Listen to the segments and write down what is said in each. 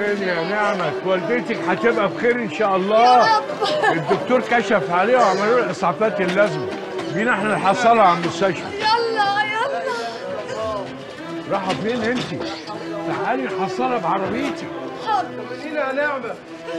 اطمني يا نعمة والدتك هتبقى بخير ان شاء الله يا رب. الدكتور كشف عليها وعملوا له الاسعافات اللازمة بينا احنا نحصلها على المستشفى يلا يلا رايحة فين انت؟ تعالي نحصلها بعربيتي مدينة يا نعمة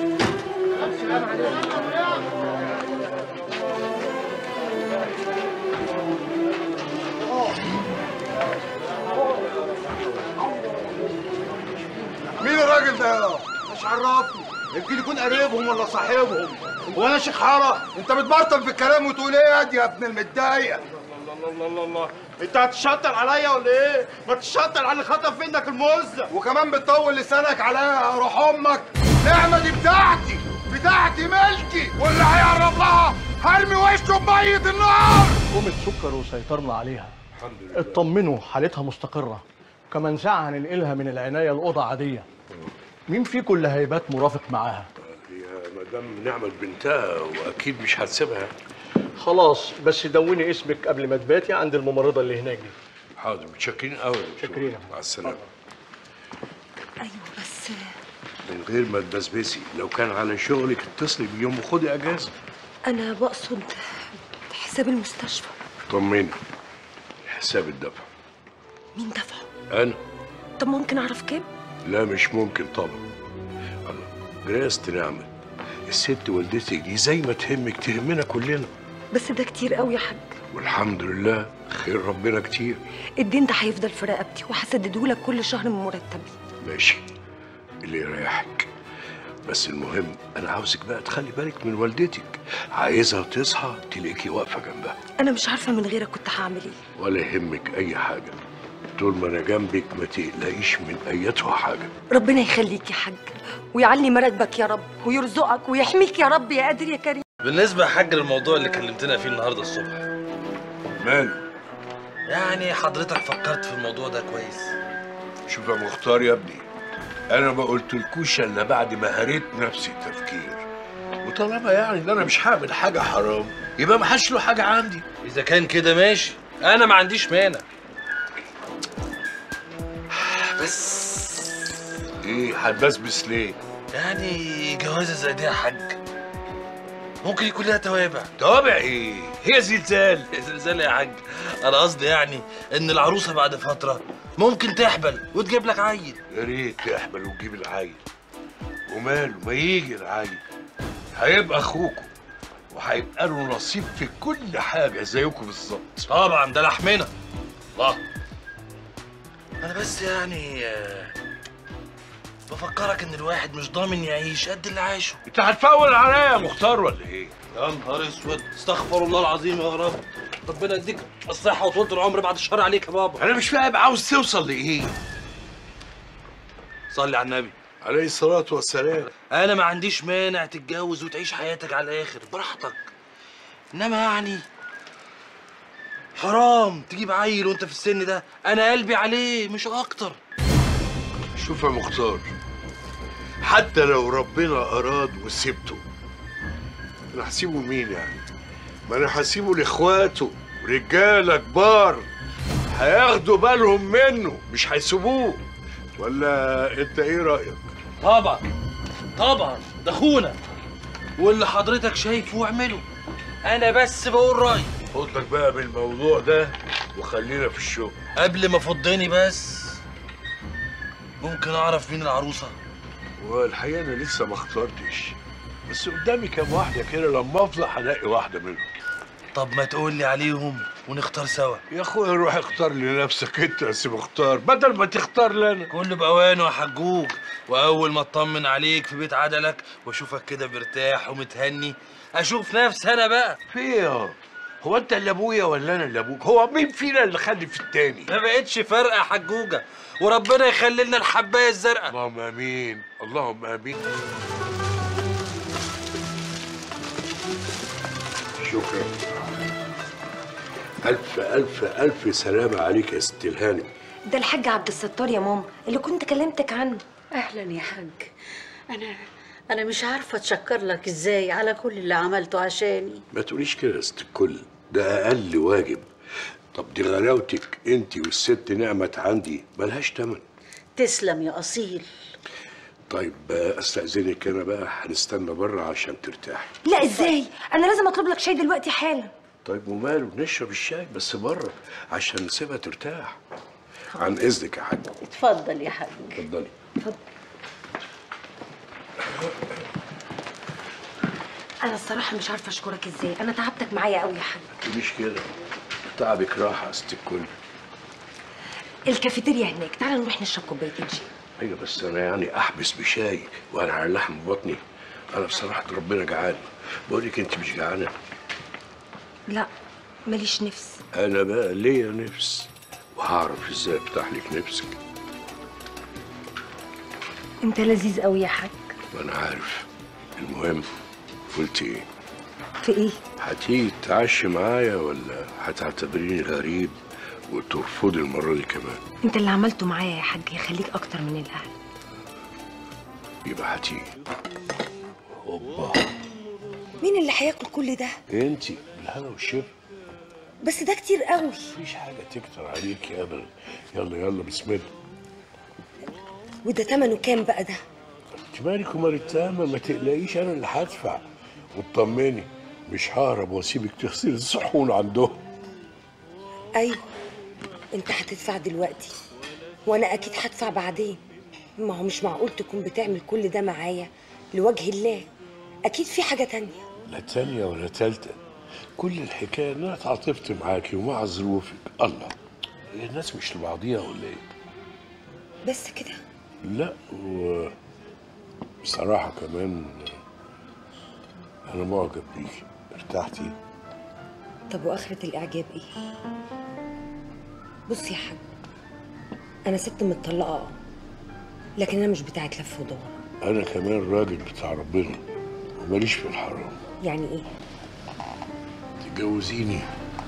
مين الراجل ده؟ مش عرفني يمكن يكون قريبهم ولا صاحبهم هو انا شيخ حاره انت بتبرطم في الكلام وتقول ايه يا دي يا ابن المتضايق الله الله الله الله انت هتشطر عليا ولا ايه؟ ما تشطر على اللي خطف منك الموزة وكمان بتطول لسانك عليا روح امك نعمه دي بتاعتي بتاعتي ملكي واللي هيقرب لها هرمي وشه بميه النار قومة سكر وسيطرنا عليها الحمد لله اطمنوا حالتها مستقرة كمان ساعة هننقلها من العناية لأوضة عادية مين فيكم اللي هيبات مرافق معاها؟ هي مدام نعمة بنتها واكيد مش هتسيبها خلاص بس دوني اسمك قبل ما تباتي عند الممرضة اللي هناك دي حاضر متشكرين قوي متشكرين. مع السلامة ايوه بس من غير ما تبسبسي لو كان على شغلك اتصلي بيوم وخدي اجازة انا بقصد حساب المستشفى طمني حساب الدفع مين دفعه انا طب ممكن اعرف كام لا مش ممكن طبعا الله جراسة نعمة الست والدتك دي زي ما تهمك تهمنا كلنا بس ده كتير قوي يا حاج والحمد لله خير ربنا كتير الدين ده هيفضل في رقبتي وهسدده لك كل شهر من مرتبي ماشي اللي يريحك بس المهم انا عاوزك بقى تخلي بالك من والدتك عايزها تصحى تلاقيكي واقفه جنبها انا مش عارفه من غيرك كنت هعمل ايه ولا يهمك اي حاجه طول ما انا جنبك ما تقلقيش من ايتها حاجه ربنا يخليك يا حاج ويعلي مراتبك يا رب ويرزقك ويحميك يا رب يا قادر يا كريم بالنسبة يا حاج للموضوع اللي كلمتنا فيه النهارده الصبح ماله يعني حضرتك فكرت في الموضوع ده كويس شوف يا مختار يا ابني انا ما قلتلكوش الا بعد ما هريت نفسي تفكير وطالما يعني ان انا مش هعمل حاجه حرام يبقى ما حدش له حاجه عندي إذا كان كده ماشي أنا ما عنديش مانع بس ايه هتبسبس ليه يعني جوازة زي دي يا حاج ممكن يكون لها توابع توابع ايه هي زلزال زلزال يا حاج أنا قصدي يعني إن العروسة بعد فترة ممكن تحبل وتجيب لك عيل يا ريت تحمل وتجيب العيل وماله ما يجي العيل هيبقى اخوكم وهيبقى له نصيب في كل حاجه زيكم بالظبط طبعا ده لحمنا الله أنا بس يعني آه، بفكرك إن الواحد مش ضامن يعيش قد اللي عايشه انت هتفول عليا يا مختار ولا ايه؟ يا نهار اسود استغفر الله العظيم يا رب ربنا يديك الصحة وطولة العمر بعد الشر عليك يا بابا انا مش فاهم عاوز توصل لايه؟ صلي على النبي عليه الصلاه والسلام انا ما عنديش مانع تتجوز وتعيش حياتك على الاخر براحتك انما يعني حرام تجيب عيل وانت في السن ده انا قلبي عليه مش اكتر شوف يا مختار حتى لو ربنا اراد وسبته انا هسيبه لمين يعني؟ ما انا هسيبه لاخواته رجاله كبار هياخدوا بالهم منه مش هيسيبوه ولا انت ايه رايك؟ طبعا طبعا ده اخونا واللي حضرتك شايفه واعمله انا بس بقول رايي خدك بقى بالموضوع ده وخلينا في الشغل قبل ما فضني بس ممكن اعرف مين العروسه والحقيقه انا لسه ما اخترتش بس قدامي كام واحده كده لما افضل هلاقي واحده منهم طب ما تقول لي عليهم ونختار سوا يا اخويا روح اختار لنفسك انت يا سي مختار بدل ما تختار لنا كله بأوانه يا حجوج وأول ما أطمن عليك في بيت عدلك وأشوفك كده مرتاح ومتهني أشوف نفسي أنا بقى في ايه هو انت اللي ابويا ولا انا اللي ابوك هو مين فينا اللي خلف التاني ما بقتش فارقة يا حجوجة وربنا يخلي لنا الحباية الزرقاء اللهم امين اللهم امين شكرا الف الف الف سلامه عليك يا ست الهانم ده الحاج عبد الستار يا ماما اللي كنت كلمتك عنه اهلا يا حاج انا انا مش عارفه اتشكر لك ازاي على كل اللي عملته عشاني ما تقوليش كده يا ست الكل ده اقل واجب طب دي غلاوتك انت والست نعمت عندي ملهاش تمن تسلم يا اصيل طيب آه، استاذنك انا بقى هنستنى بره عشان ترتاحي لا ازاي انا لازم اطلب لك شاي دلوقتي حالا طيب وماله نشرب الشاي بس بره عشان نسيبها ترتاح عن اذنك يا حاج اتفضل يا حاج اتفضلي انا الصراحه مش عارفه اشكرك ازاي انا تعبتك معايا قوي يا حاج مش كده تعبك راحه يا ست الكل الكافيتيريا هناك تعال نروح نشرب كوبايتين شاي ايوه بس انا يعني احبس بشاي وانا على لحم بطني انا بصراحه ربنا جعان بقول لك انت مش جعانه لا ماليش نفس انا بقى ليا نفس وهعرف ازاي افتح لك نفسك انت لذيذ قوي يا حاج وانا عارف المهم قلت ايه في ايه هتيجي تتعشي معايا ولا هتعتبريني غريب وترفضي المره دي كمان انت اللي عملته معايا يا حاج يخليك اكتر من الاهل يبقى هتيجي اوبا مين اللي هياكل كل ده انتي بالهنا والشفا بس ده كتير قوي مفيش حاجه تكتر عليك يا ابدا يلا يلا بسم الله وده تمنه كام بقى ده انت مالك ومال التهمه ما تقلقيش انا اللي هدفع واطمني مش ههرب واسيبك تغسلي الصحون عندهم ايوه انت هتدفع دلوقتي وانا اكيد هدفع بعدين ما هو مش معقول تكون بتعمل كل ده معايا لوجه الله اكيد في حاجه تانية لا تانية ولا تالتة كل الحكاية إن أنا اتعاطفت معاكي ومع ظروفك الله هي الناس مش لبعضيها ولا إيه؟ بس كده لا و بصراحة كمان أنا معجب بيكي ارتحتي طب واخرة الاعجاب ايه بص يا حاج انا ست متطلقه اه لكن انا مش بتاعت لف ودوران أنا كمان راجل بتاع ربنا وماليش في الحرام يعني ايه تجوزيني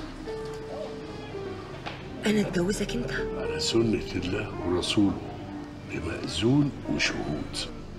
انا اتجوزك انت على سنة الله ورسوله بمأذون وشهود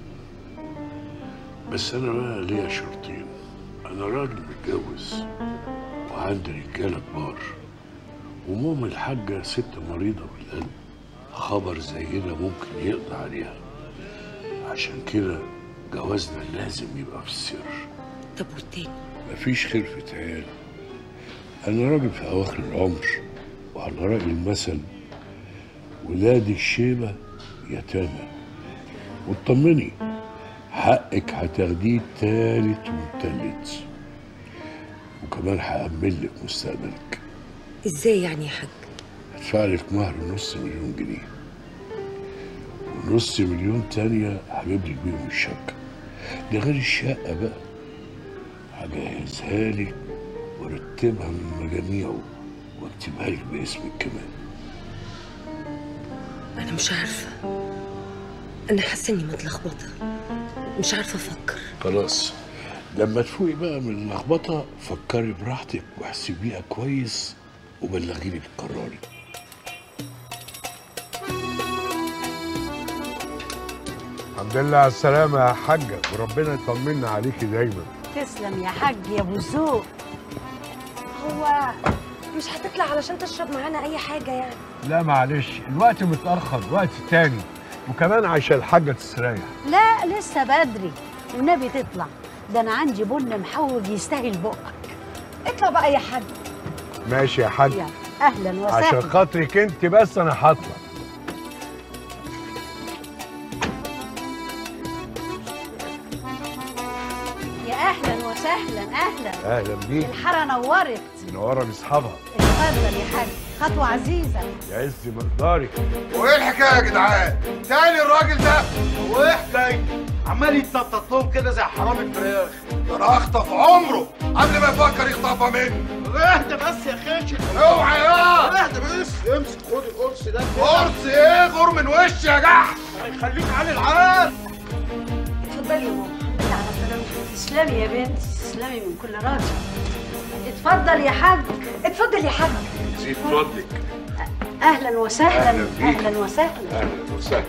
بس أنا بقى ليا شرطين أنا راجل متجوز وعندي رجالة كبار وماما الحاجة ست مريضة بالقلب خبر زينا ممكن يقضي عليها عشان كده جوازنا لازم يبقى في السر طب والتاني مفيش خلفة عيال أنا راجل في أواخر العمر وعلى رأي المثل ولاد الشيبة يتامى واطمني حقك هتاخديه تالت ومتلت وكمان هأمن لك مستقبلك ازاي يعني يا حاج هدفع لك مهر نص مليون جنيه ونص مليون تانية هجيب لك بيهم الشقة ده غير الشقة بقى هجهزها لك وارتبها من مجاميعه واكتبها لك باسمك كمان انا مش عارفه انا حاسه اني متلخبطه مش عارفه افكر خلاص لما تفوقي بقى من اللخبطة فكري براحتك واحسبيها كويس وبلغيني بقرارك الحمد لله على السلامة يا حاجة وربنا يطمنا عليكي دايما تسلم يا حاج يا ابو ذوق هو مش هتطلع علشان تشرب معانا اي حاجه يعني لا معلش الوقت متأخر وقت تاني وكمان عشان الحاجة تستريح لا لسه بدري والنبي تطلع ده انا عندي بن محوج يستاهل بقك اطلع بقى يا حاج ماشي يا حاج يلا اهلا عشان وسهلا خاطرك انت بس انا هطلع يا اهلا وسهلا اهلا اهلا بيك الحاره نورت منوره باصحابها اتفضل يا حاج خطوه عزيزه يعز مقدارك وايه الحكايه يا جدعان؟ تاني الراجل ده وايه حكايته؟ عمال يتنطط لهم كده زي حرام الفراخ ده انا اخطف عمره قبل ما يفكر يخطفها مني اهدى بس يا خاشن اوعى يا اهدى بس امسك خد القرص ده قرص ايه غور من وشي يا جح هيخليك علي العال اتفضلي يا ماما لا على سلامتك تسلمي يا بنت تسلمي من كل راجل اتفضل يا حاج اتفضل يا حاج زيد فضلك اهلا وسهلا أهلا بيك. اهلا وسهلا اهلا وسهلا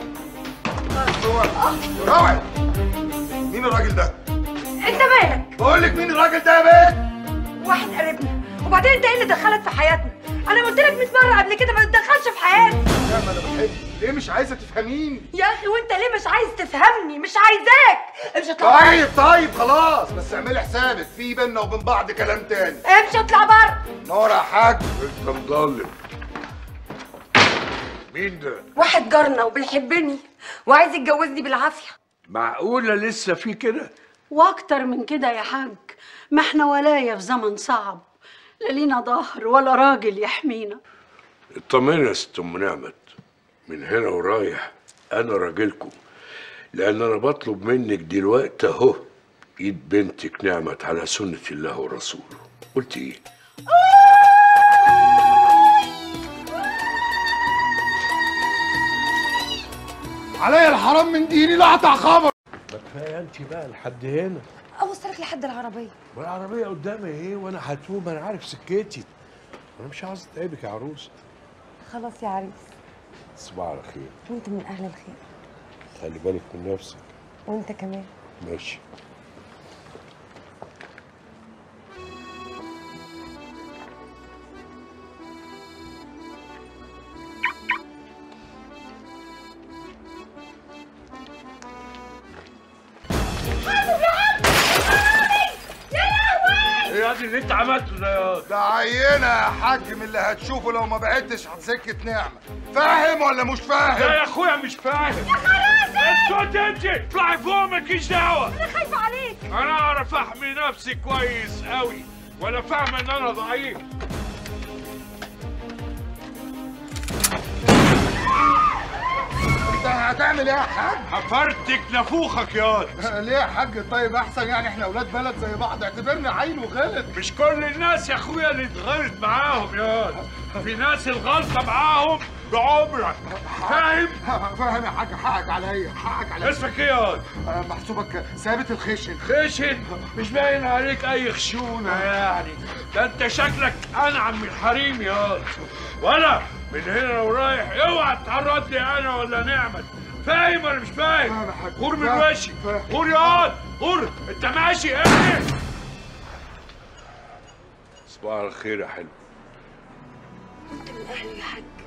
اوعى مين الراجل ده؟ انت مالك بقول لك مين الراجل ده يا بنت؟ واحد قريبنا وبعدين انت ايه اللي دخلك في حياتنا انا قلت لك 100 مره قبل كده ما تتدخلش في حياتي لا ما انا بحبك ليه مش عايزه تفهميني يا اخي وانت ليه مش عايز تفهمني مش عايزاك امشي اطلع طيب طيب خلاص بس اعملي حسابك في بينا وبين بعض كلام تاني امشي اطلع بره نور يا حاج انت مضلم مين ده؟ واحد جارنا وبيحبني وعايز يتجوزني بالعافيه معقولة لسه في كده؟ واكتر من كده يا حاج ما احنا ولاية في زمن صعب لا لينا ظهر ولا راجل يحمينا اطمني يا ست ام نعمت من هنا ورايح انا راجلكم لان انا بطلب منك دلوقتي اهو ايد بنتك نعمت على سنة الله ورسوله قلت ايه؟ عليا الحرام من ديني لا اقطع خبر كفايه انت بقى لحد هنا اوصلك لحد العربيه والعربيه قدامي ايه وانا هتوب انا عارف سكتي انا مش عاوز اتعبك يا عروسه خلاص يا عريس صباح على خير وانت من اهل الخير خلي بالك من نفسك وانت كمان ماشي ايه يا اللي انت عملته ده يا ده عينه يا حاج من اللي هتشوفه لو ما بعدتش عن سكه نعمه فاهم ولا مش لا فاهم يا اخويا مش فاهم يا خلاص انت تمشي اطلعي فوق مالكيش دعوه انا خايفه عليك انا اعرف احمي نفسي كويس قوي وانا فاهم ان انا ضعيف انت هتعمل ايه يا حاج هفرتك نافوخك يا ليه يا حاج طيب احسن يعني احنا اولاد بلد زي بعض اعتبرني عيل وغلط مش كل الناس يا اخويا اللي اتغلط معاهم يا في ناس الغلطه معاهم بعمرك فاهم فاهم يا حاج حقك عليا حقك عليا اسمك ايه يا آه، محسوبك ثابت الخشن خشن مش باين عليك اي خشونه يعني ده انت شكلك انعم من الحريم يا ولا من هنا ورايح اوعى تعرض لي انا ولا نعمت فاهم ولا مش فاهم فاهم يا حاج. غور من فاهم. وشي فاهم. غور يا غور انت ماشي ايه صباح الخير يا حلو انت من اهله يا حاج